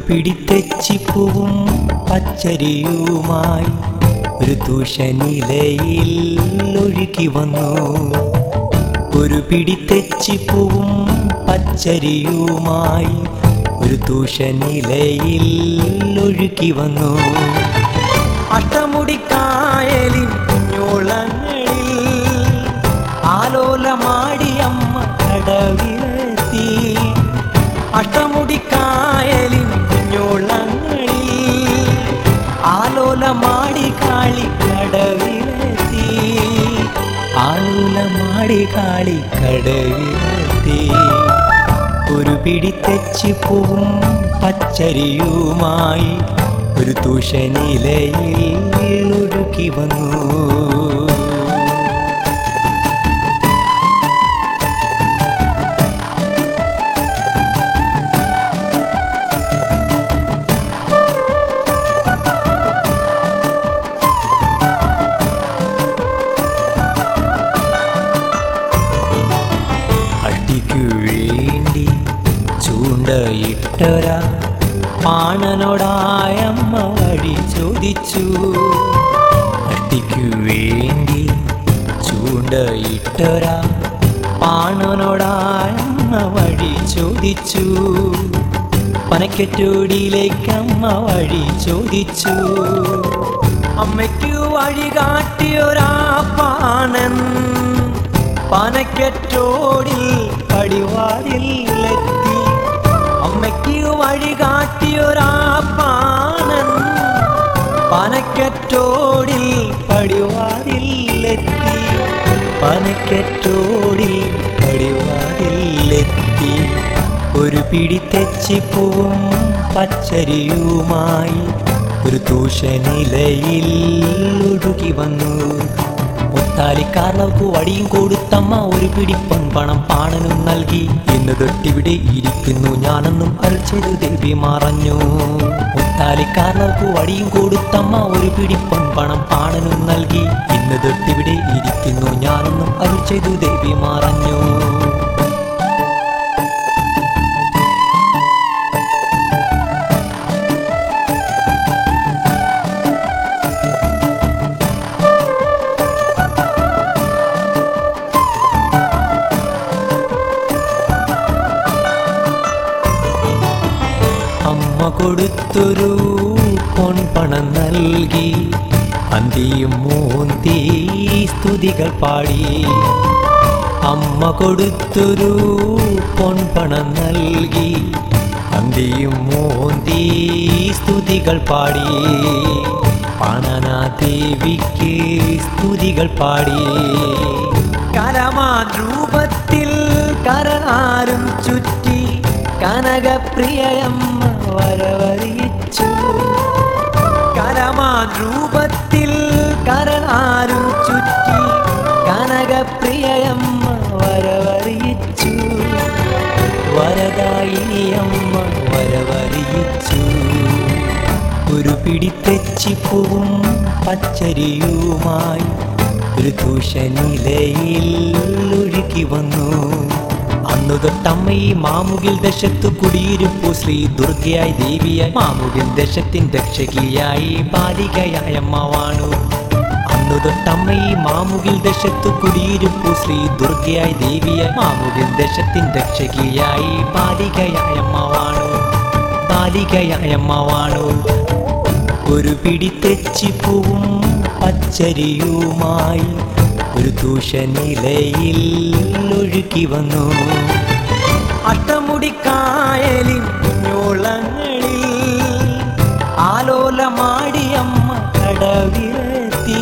പിടി തെച്ചിപ്പൂവും പച്ചരിയുമായി ഒരു തൂഷനിലയിൽ ഒഴുകി വന്നു ഒരു പിടി തെച്ചിപ്പൂവും പച്ചരിയുമായി ഒരു തൂഷനിലയിൽ ഒഴുകി വന്നു അഷ്ടമുടിക്കായലിൻ കുഞ്ഞോളങ്ങളിൽ ആലോലമാടി അമ്മ കടവിലെത്തി അഷ്ടമുടിക്കായലിൻ കുഞ്ഞോളങ്ങളിൽ ആലോലമാടി കാളി കടവിലെത്തി ആലോലമാടി കാളി കടവിലെത്തി ഒരു പിടി തെച്ചിപ്പൂവും പച്ചരിയുമായി ഒരു തൂഷനിലയിൽ ഒഴുകി വന്നു അടിക്കു വേണ്ടി ചൂണ്ടയിട്ടൊരാ പാണനോടായമ്മ വഴി ചോദിച്ചു അടിക്കു വേണ്ടി ചൂണ്ടയിട്ടൊരാ പാണനോടായമ്മ വഴി ചോദിച്ചു പനക്കെറ്റോടിയിലേക്ക് അമ്മ വഴി ചോദിച്ചു അമ്മയ്ക്ക് വഴി കാട്ടിയൊരാ പാണൻ പനക്കെറ്റോടിൽ പടിവാതിലെത്തി അമ്മയ്ക്ക് വഴി കാട്ടിയൊരാ പാണൻ പനക്കെറ്റോടിൽ പടിവാതിലെത്തി പനക്കെറ്റോടിൽ പടിവാതിലെത്തി ഒരു പിടി തെച്ചിപ്പൂവും പച്ചരിയുമായി ഒരു തൂഷനിലയിൽ ഒഴുകി വന്നു മുത്താലിക്കാർലവർക്ക് വടിയും കൊടുത്തമ്മ ഒരു പിടിപ്പൻ പണം പാണനും നൽകി ഇന്ന് തൊട്ടിവിടെ ഇരിക്കുന്നു ഞാനെന്നും അരച്ചത് ദേവി മറഞ്ഞു മുത്താലിക്കാർലവർക്ക് വടിയും കൊടുത്തമ്മ ഒരു പിടിപ്പൻ പണം പാണനും നൽകി ഇന്ന് തൊട്ടിവിടെ ഇരിക്കുന്നു ഞാനെന്നും അരച്ചതു ദേവി മറഞ്ഞു അമ്മ കൊടുത്തൊരു പൊൻപണം നൽകി അന്തിയും മൂന്തി സ്തുതികൾ പാടി അമ്മ കൊടുത്തൊരു പൊൻപണം നൽകി അന്തിയും മൂന്തി സ്തുതികൾ പാടി പണനാ ദേവിക്ക് സ്തുതികൾ പാടി കരമാരൂപത്തിൽ കരനാരും ചുറ്റി കനകപ്രിയയമ്മ വരവറിയിച്ചു കരമാരൂപത്തിൽ കരനാരും ചുറ്റി കനകപ്രിയയമ്മ വരവറിയിച്ചു വരദായിനിയമ്മ വരവറിയിച്ചു ഒരു പിടി തെച്ചിപ്പൂവും പച്ചരിയുമായി ഒരു തൂഷനിലയിൽ ഒഴുകി വന്നു അന്നു തൊട്ടമ്മ ഈ മാമുകിൽ ദശത്തു കുടിയിരുപ്പു ശ്രീ ദുർഗയായി ദേവിയായി മാമുകിൽ ദശത്തിൻ രക്ഷകിയായി ബാലികയായ അമ്മ വാണു അന്നു തൊട്ടമ്മ ഈ മാമുകിൽ ദശത്തു കുടിയിരുപ്പു ശ്രീ ദുർഗയായി ദേവിയായി മാമുകിൽ ദശത്തിൻ രക്ഷകിയായി ബാലികയായ അമ്മ വാണു ബാലികയായ അമ്മ വാണു ഒരു പിടി തെച്ചിപ്പൂവും പച്ചരിയുമായി ഒരു തൂഷനിലയിൽ ഒഴുകി വന്നു അഷ്ടമുടിക്കായലിൻ കുഞ്ഞോളങ്ങളിൽ ആലോലമാടി അമ്മ കടവിലെത്തി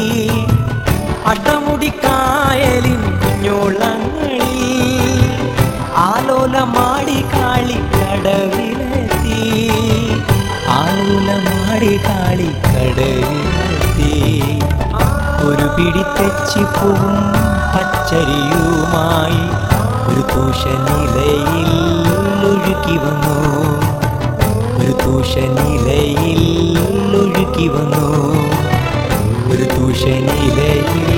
അഷ്ടമുടിക്കായലിൻ കുഞ്ഞോളങ്ങളിൽ ആലോലമാടി കാളി കടവിലെത്തി ആലോലമാടി കാളി കടവിലെത്തി ഒരു പിടി തെച്ചിപ്പൂവും പച്ചരിയുമായി ഒരു തൂഷനിലയിൽ ഒഴുകി വന്നു ഒരു തൂഷനിലയിൽ ഒഴുകി വന്നു ഒരു തൂഷനിലയിൽ